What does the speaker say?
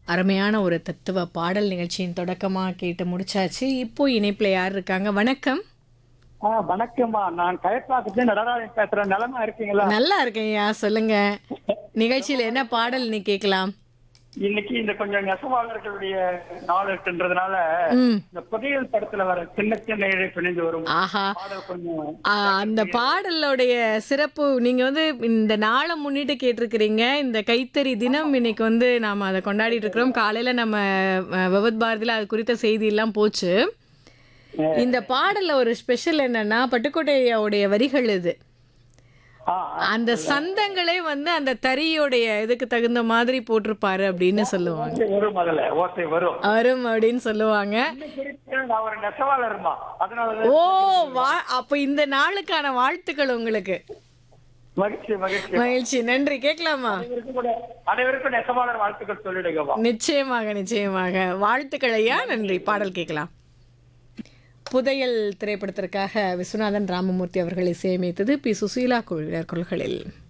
அருமையான ஒரு தத்துவ பாடல் நிகழ்ச்சியின் தொடக்கமாக கேட்டு முடிச்சாச்சு இப்போ இணைப்பில் யார் இருக்காங்க வணக்கம் ஆ வணக்கம்மா நான் கயப்பாக்கத்துல நடராஜன் பேசுறேன் நலமா இருக்கீங்களா நல்லா இருக்கேன்யா சொல்லுங்க நிகழ்ச்சியில் என்ன பாடல் நீ கேட்கலாம் இன்னைக்கு இந்த கொஞ்சம் நெசவாளர்களுடைய நாள் இருக்குன்றதுனால ம் இந்த புதையல் படத்துல வர சின்ன சின்ன இழை பிணைந்து வரும் ஆஹா பாடல் கொஞ்சம் ஆ, அந்த பாடலோடைய சிறப்பு நீங்க வந்து இந்த நாளை முன்னிட்டு கேட்டிருக்கிறீங்க இந்த கைத்தறி தினம் இன்னைக்கு வந்து நாம அதை கொண்டாடிட்டு இருக்கிறோம் காலையில நம்ம அஹ், விவத் பாரதியில அது குறித்த செய்தி எல்லாம் போச்சு இந்த பாடல்ல ஒரு ஸ்பெஷல் என்னன்னா பட்டுக்கோட்டையோடைய வரிகள் இது ஆ, அந்த சந்தங்களே வந்து அந்த தறியோடைய இதுக்கு தகுந்த மாதிரி போட்டிருப்பாரு அப்படின்னு சொல்லுவாங்க ஓசை வரும் அதுல ஓசை வரும் அரும் அப்படின்னு சொல்லுவாங்க இன்னைக்கு வரைக்கும் நான் ஒரு நெசவாளர்மா அதனால ஓ வா அப்ப இந்த நாளுக்கான வாழ்த்துக்கள் உங்களுக்கு மகிழ்ச்சி மகிழ்ச்சி மகிழ்ச்சி நன்றி கேட்கலாமா அனைவருக்கும் கூட அனைவருக்கும் நெசவாளர் வாழ்த்துக்கள் சொல்லிடுங்கம்மா நிச்சயமாக நிச்சயமாக வாழ்த்துக்கள் ஐயா நன்றி பாடல் கேட்கலாம் புதையல் திரைப்படத்திற்காக விஸ்வநாதன் ராமமூர்த்தி அவர்கள் இசையமைத்தது பி சுசீலா குழுவினர் குரல்களில்